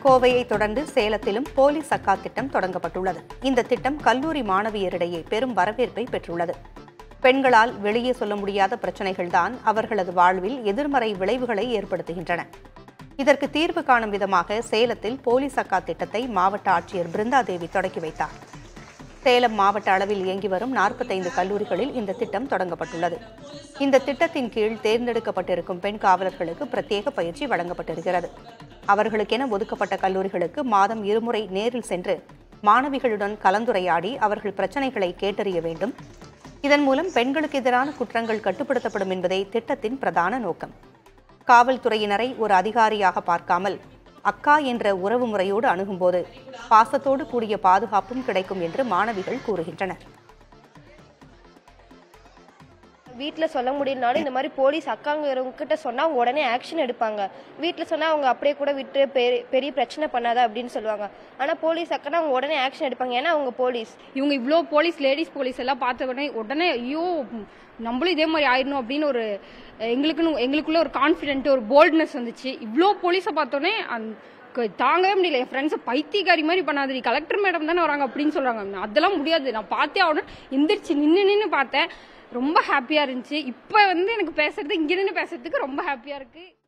கோவையை தொடர்ந்து சேலத்திலும் போலீஸ் அக்கா திட்டம் தொடங்கப்பட்டுள்ளது இந்த திட்டம் கல்லூரி மாணவியரிடையே பெரும் வரவேற்பை பெற்றுள்ளது பெண்களால் வெளியே சொல்ல முடியாத பிரச்சனைகள்தான் அவர்களது வாழ்வில் எதிர்மறை விளைவுகளை ஏற்படுத்துகின்றன இதற்கு தீர்வு காணும் விதமாக சேலத்தில் போலீஸ் அக்கா திட்டத்தை மாவட்ட ஆட்சியர் பிருந்தாதேவி தொடக்கி வைத்தார் சேலம் மாவட்ட அளவில் இயங்கி வரும் நாற்பத்தைந்து கல்லூரிகளில் இந்த திட்டம் தொடங்கப்பட்டுள்ளது இந்த திட்டத்தின் கீழ் தேர்ந்தெடுக்கப்பட்டிருக்கும் பெண் காவலர்களுக்கு பிரத்யேக பயிற்சி வழங்கப்பட்டிருக்கிறது அவர்களுக்கென ஒதுக்கப்பட்ட கல்லூரிகளுக்கு மாதம் இருமுறை நேரில் சென்று மாணவிகளுடன் கலந்துரையாடி அவர்கள் பிரச்சனைகளை கேட்டறிய வேண்டும் இதன் மூலம் பெண்களுக்கு எதிரான குற்றங்கள் கட்டுப்படுத்தப்படும் என்பதே திட்டத்தின் பிரதான நோக்கம் காவல்துறையினரை ஒரு அதிகாரியாக பார்க்காமல் அக்கா என்ற உறவு முறையோடு அணுகும்போது பாசத்தோடு கூடிய பாதுகாப்பும் கிடைக்கும் என்று மாணவிகள் கூறுகின்றனர் வீட்டில் சொல்ல முடியலனாலும் இந்த மாதிரி போலீஸ் அக்காங்கிறவங்க கிட்ட சொன்னால் அவங்க உடனே ஆக்ஷன் எடுப்பாங்க வீட்டில் சொன்னால் அவங்க அப்படியே கூட விட்டு பெரிய பெரிய பிரச்சனை பண்ணாத அப்படின்னு சொல்லுவாங்க ஆனால் போலீஸ் அக்கானா அவங்க உடனே ஆக்ஷன் எடுப்பாங்க ஏன்னா அவங்க போலீஸ் இவங்க இவ்வளோ போலீஸ் லேடிஸ் போலீஸ் எல்லாம் பார்த்த உடனே உடனே ஐயோ நம்மளும் இதே மாதிரி ஆயிடணும் அப்படின்னு ஒரு எங்களுக்குன்னு எங்களுக்குள்ள ஒரு கான்ஃபிடென்ட் ஒரு போல்ட்னஸ் வந்துச்சு இவ்வளோ போலீஸை பார்த்தோன்னே அந்த தாங்கவே முடியல என் ஃப்ரெண்ட்ஸை பைத்தியக்காரி மாதிரி பண்ணாதடி கலெக்டர் மேடம் தானே வராங்க அப்படின்னு சொல்றாங்க அதெல்லாம் முடியாது நான் பார்த்தே ஆகணும் எந்திரிச்சு நின்று நின்று பார்த்தேன் ரொம்ப ஹாப்பியாக இருந்துச்சு இப்போ வந்து எனக்கு பேசுறது இங்கே நின்று பேசுறதுக்கு ரொம்ப ஹாப்பியாக இருக்குது